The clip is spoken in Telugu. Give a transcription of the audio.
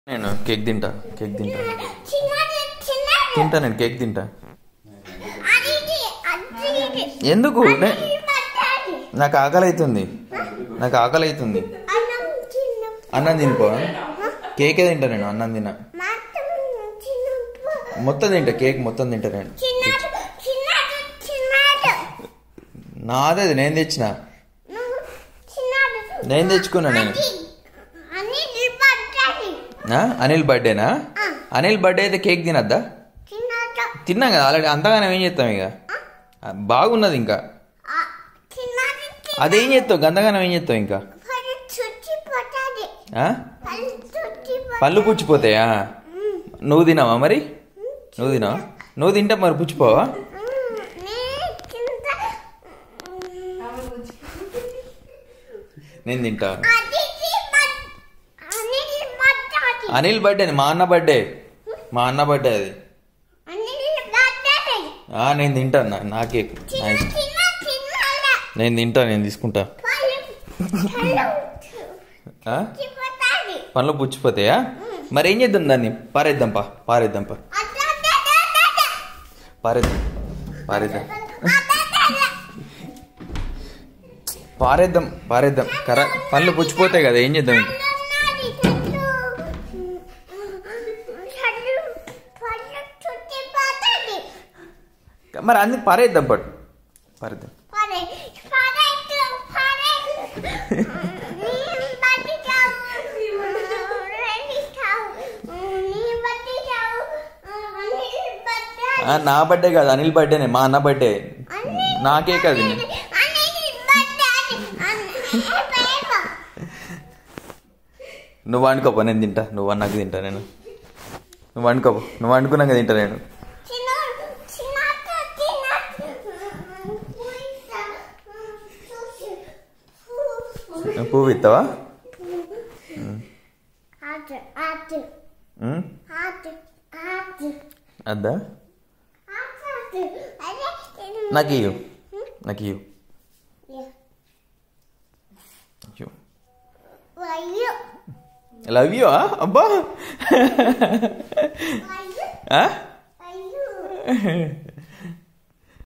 నేను కేక్ తింటా కేక్ తింటా చిన్నది చిన్నది తింటా నేను కేక్ తింటా అది ఇది, అది ఇది. ఎందుకు నే- అది పట్టాలి. నాకు ఆకలి అవుతుంది నాకు ఆకలి అవుతుంది అన్నం చిన్న అన్నం తినిపో కేకే తింటా నేను అన్నం తిన మాత్రం చిన్న మొత్తం తింటా కేక్ మొత్తం తింటా నేను చిన్నది చిన్నది చిన్నది నాదే అది నేను తెచ్చిన నువ్వు చిన్నది నేను తెచ్చుకున్నా నేను అది అనేది పట్టాలి ఆ? అనిల్ బర్త్డేనా ఆ. అనిల్ బర్త్డే అయితే కేక్ తినద్దా చిన్నది తిన్నాం కదా ఆల్రెడీ అంతగానే ఏం చేస్తాం ఇక ఆ, బాగున్నది ఇంకా ఆ, చిన్నది అదేం చేస్తావు గంతగానం ఏం చేస్తావు ఇంకా పళ్ళు చుట్టి పట్టాలి ఆ? పళ్ళు చుట్టి పళ్ళు పుచ్చిపోతాయా నువ్వు తినావా మరి నువ్వు తినావా నువ్వు తింటా మరి పుచ్చిపోవా నేను తింటా అనిల్ బర్త్డే మా అన్న బర్త్డే మా అన్న బర్త్డే అది ఆ, నేను తింటా నా- నా కేక్ నా ఇష్టం. నేను తింటా నేను తీసుకుంటా ఆ? పళ్ళు పుచ్చిపోతాయా మరి ఏం చేద్దాం దాన్ని పారేద్దాం పా పారేద్దాం పా పారేద్దాం పారేద్దాం పారేద్దాం పారేద్దాం కర పళ్ళు పుచ్చిపోతాయి కదా ఏం చేద్దాం ఇంకా మరి అన్ని పారేద్దాం పట్టు పారేద్దాం ఆ, నా బర్త్డే కాదు అనిల్ బర్త్డేనే మా అన్న బర్త్డే నాకే కాదు నువ్వు వండుకోపో నేను తింటా నువ్వు అన్నాక తింటా నేను నువ్వు వండుకోపో నువ్వు వండుకున్నాక తింటా నేను పువ్వు ఇస్తావా ఉమ్, అద్దా నాకు ఇయ్యు నాకు ఇయ్యు ఇయ్యు లవ్ యూ అబ్బా ఆ?